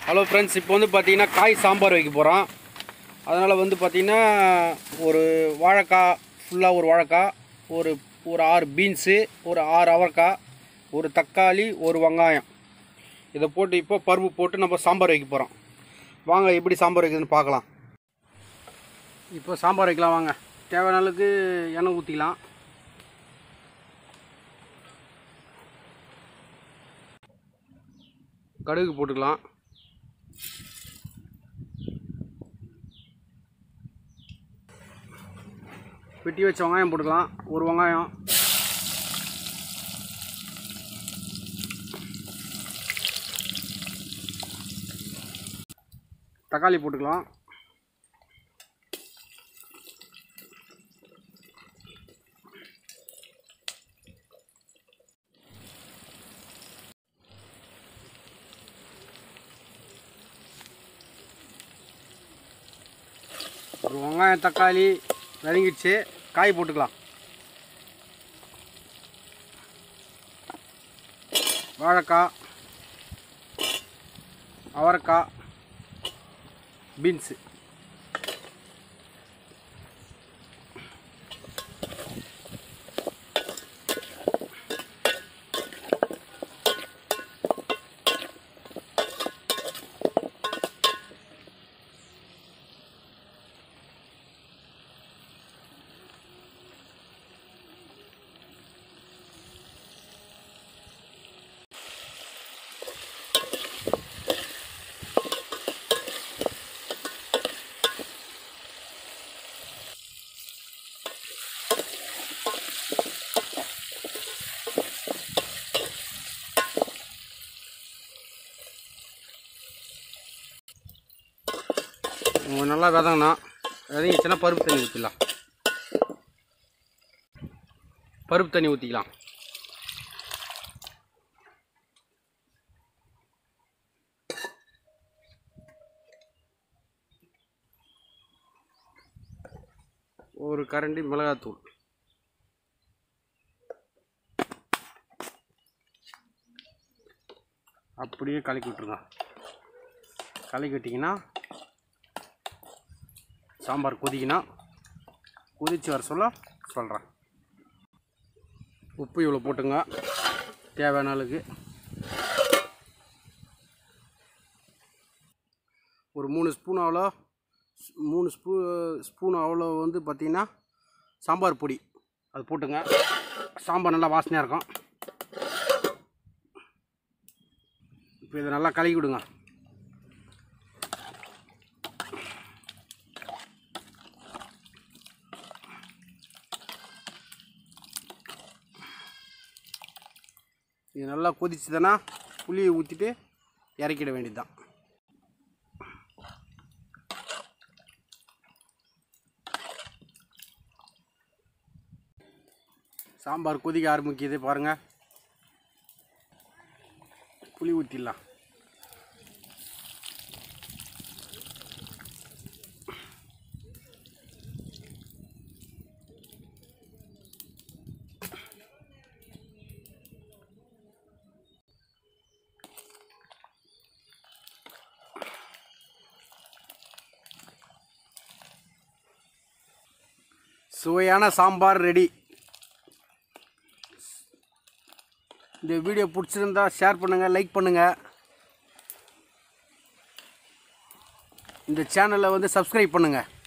hello friends இப்போ வந்து பார்த்தீங்கன்னா காய் சாம்பார் வைக்க போகிறோம் அதனால் வந்து பார்த்தீங்கன்னா ஒரு வாழைக்காய் ஃபுல்லாக ஒரு வாழைக்காய் ஒரு ஒரு ஆறு பீன்ஸு ஒரு ஆறு அவரைக்காய் ஒரு தக்காளி ஒரு வெங்காயம் இதை போட்டு இப்போ பருப்பு போட்டு நம்ம சாம்பார் வைக்க போகிறோம் வாங்க எப்படி சாம்பார் வைக்கிறதுன்னு பார்க்கலாம் இப்போ சாம்பார் வைக்கலாம் வாங்க தேவையான அளவுக்கு எண்ணெய் ஊற்றிக்கலாம் கடுகு போட்டுக்கலாம் வெட்டி வச்ச வெங்காயம் போட்டுக்கலாம் ஒரு வெங்காயம் தக்காளி போட்டுக்கலாம் ஒரு வெங்காயம் தக்காளி வதங்கிடுச்சு காய் போட்டுக்கலாம் வாழைக்காய் அவரைக்காய் பீன்ஸு உங்க நல்லா விதங்கண்ணா விதங்கிச்சுன்னா பருப்பு தண்ணி ஊற்றிடலாம் பருப்பு தண்ணி ஊற்றிக்கலாம் ஒரு கரண்டி மிளகாத்தூள் அப்படியே கலக்கி விட்ருங்க கலக்கி விட்டிங்கன்னா சாம்பார் கொதிக்கணும் கொதிச்சு வர சொல்ல சொல்கிறேன் உப்பு இவ்வளோ போட்டுங்க தேவையான அளவுக்கு ஒரு மூணு ஸ்பூன் அவ்வளோ மூணு ஸ்பூ ஸ்பூன் அவ்வளோ வந்து பார்த்திங்கன்னா சாம்பார் பொடி அது போட்டுங்க சாம்பார் நல்லா வாசனையாக இருக்கும் இப்போ இதை நல்லா கலக்கி விடுங்க இது நல்லா கொதிச்சுதுன்னா புளியை ஊற்றிட்டு இறக்கிட வேண்டியது தான் சாம்பார் கொதிக்க ஆரம்பிக்குது பாருங்கள் புளி ஊற்றிடலாம் சுவையான சாம்பார் ரெடி இந்த வீடியோ பிடிச்சிருந்தா ஷேர் பண்ணுங்கள் லைக் பண்ணுங்கள் இந்த சேனலை வந்து சப்ஸ்கிரைப் பண்ணுங்கள்